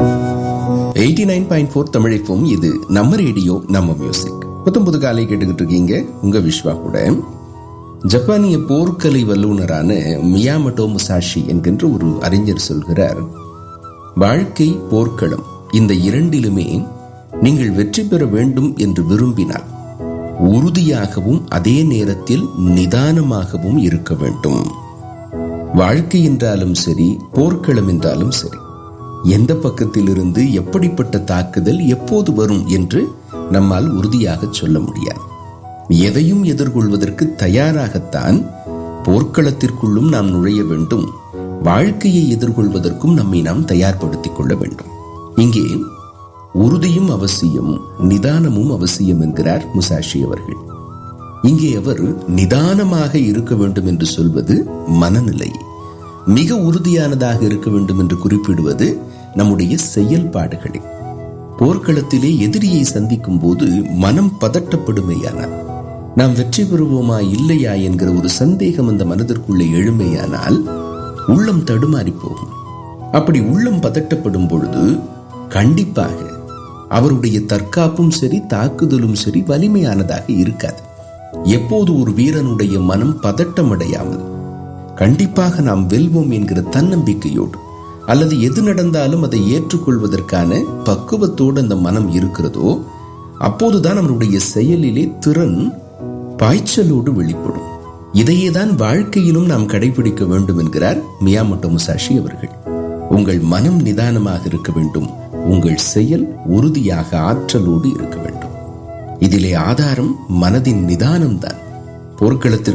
eighty nine point four தமிழைப்பும் இது நம்ம ரேடியோ நம்ம மியூசிக் புத்தம் புது காலை கேட்டுக்கிட்டு இருக்கீங்க உங்க விஸ்வா கூட ஜப்பானிய போர்க்கலை வல்லுநரான மியாமட்டோ முசாஷி என்கின்ற ஒரு அறிஞர் சொல்கிறார் வாழ்க்கை போர்க்களம் இந்த இரண்டிலுமே நீங்கள் வெற்றி பெற வேண்டும் என்று விரும்பினால் உறுதியாகவும் அதே நேரத்தில் நிதானமாகவும் இருக்க வேண்டும் வாழ்க்கை என்றாலும் சரி போர்க்களம் என்றாலும் சரி எந்த பக்கத்திலிருந்து எப்படிப்பட்ட தாக்குதல் எப்போது வரும் என்று நம்மால் உறுதியாக சொல்ல முடியாது எதையும் எதிர்கொள்வதற்கு தயாராகத்தான் போர்க்களத்திற்குள்ளும் நாம் நுழைய வேண்டும் வாழ்க்கையை எதிர்கொள்வதற்கும் நம்மை நாம் தயார்படுத்திக் கொள்ள வேண்டும் இங்கே உறுதியும் அவசியம் நிதானமும் அவசியம் என்கிறார் முசாஷி அவர்கள் இங்கே அவர் நிதானமாக இருக்க வேண்டும் என்று சொல்வது மனநிலை மிக உறுதியானதாக இருக்க வேண்டும் என்று குறிப்பிடுவது நம்முடைய செயல்பாடுகளை போர்க்களத்திலே எதிரியை சந்திக்கும் போது மனம் பதட்டப்படுமையானால் நாம் வெற்றி பெறுவோமா இல்லையா என்கிற ஒரு சந்தேகம் அந்த மனதிற்குள்ளே எழுமையானால் உள்ளம் தடுமாறி போகும் அப்படி உள்ளம் பதட்டப்படும் பொழுது கண்டிப்பாக அவருடைய தற்காப்பும் சரி தாக்குதலும் சரி வலிமையானதாக இருக்காது எப்போது ஒரு வீரனுடைய மனம் பதட்டமடையாமல் கண்டிப்பாக நாம் வெல்வோம் என்கிற தன்னம்பிக்கையோடு அல்லது எது நடந்தாலும் அதை ஏற்றுக்கொள்வதற்கான பக்குவத்தோடு அந்த மனம் இருக்கிறதோ அப்போதுதான் அவருடைய செயலிலே திறன் பாய்ச்சலோடு வெளிப்படும் இதையேதான் வாழ்க்கையிலும் நாம் கடைபிடிக்க வேண்டும் என்கிறார் மியாமோட்டோ முசாஷி அவர்கள் உங்கள் மனம் நிதானமாக இருக்க வேண்டும் உங்கள் செயல் உறுதியாக ஆற்றலோடு இருக்க வேண்டும் இதிலே ஆதாரம் மனதின் நிதானம்தான் போர்க்களத்திற்கு